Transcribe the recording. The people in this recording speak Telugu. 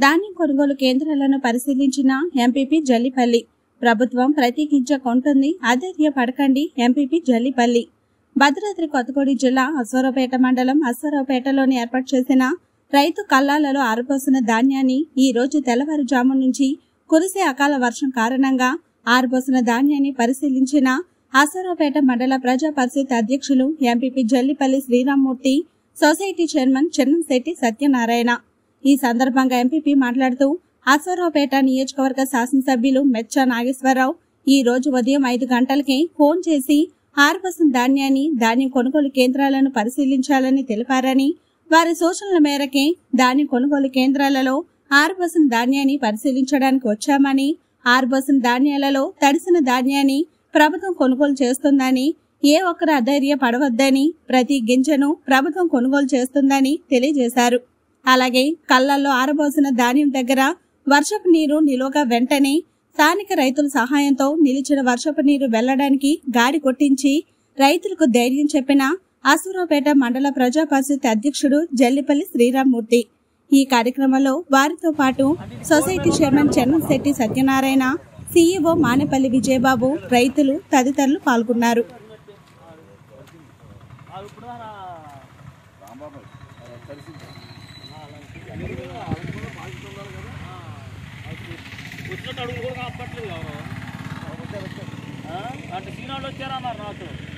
ధాన్యం కొనుగోలు కేంద్రాలను పరిశీలించిన ఎంపీపీ జల్లిపల్లి ప్రభుత్వం ప్రతి గింజ కొంటుంది అధైర్యపడకండి ఎంపీపీ జల్లిపల్లి భద్రాద్రి కొత్తగూడి జిల్లా అశ్వరావుపేట మండలం అశ్వరావుపేటలోని ఏర్పాటు చేసిన రైతు కల్లాలలో ఆరబోసిన ధాన్యాన్ని ఈ రోజు తెల్లవారుజాము నుంచి కురిసే అకాల వర్షం కారణంగా ఆరబోసిన ధాన్యాన్ని పరిశీలించిన అశ్వరావుపేట మండల ప్రజా పరిషత్ అధ్యక్షులు MPP Jallipalli Sriramamurthy society chairman Chennamsetty Satyanarayana ఈ సందర్భంగా ఎంపీపీ మాట్లాడుతూ అశ్వరావుపేట నియోజకవర్గ శాసనసభ్యులు మెచ్చ నాగేశ్వరరావు ఈ రోజు ఉదయం ఐదు గంటలకి ఫోన్ చేసి ఆర్బసం ధాన్యాన్ని ధాన్యం కొనుగోలు కేంద్రాలను పరిశీలించాలని తెలిపారని వారి సూచనల మేరకే ధాన్యం కొనుగోలు కేంద్రాలలో ఆర్బసం ధాన్యాన్ని పరిశీలించడానికి వచ్చామని ఆర్బసం ధాన్యాలలో తడిసిన ధాన్యాన్ని ప్రభుత్వం కొనుగోలు చేస్తుందని ఏ ఒక్కరు అధైర్య పడవద్దని ప్రతి గింజను ప్రభుత్వం కొనుగోలు చేస్తుందని తెలియజేశారు అలాగే కళ్ళల్లో ఆరబోసిన ధాన్యం దగ్గర వర్షపు నీరు నిలువగా వెంటనే స్థానిక రైతుల సహాయంతో నిలిచిన వర్షపు నీరు వెళ్లడానికి గాడి కొట్టించి రైతులకు ధైర్యం చెప్పిన అసూరావుపేట మండల ప్రజా పరిషత్ అధ్యక్షుడు జల్లిపల్లి శ్రీరామ్మూర్తి ఈ కార్యక్రమంలో వారితో పాటు society chairman Chennamsetty Satyanarayana CEO Manepalli Vijayababu రైతులు తదితరులు పాల్గొన్నారు వచ్చినట్టు అడుగు కూడా కనపట్లేదు ఎవరు ఆ? అంటే సీనాళ్ళు వచ్చారన్నారు నాతో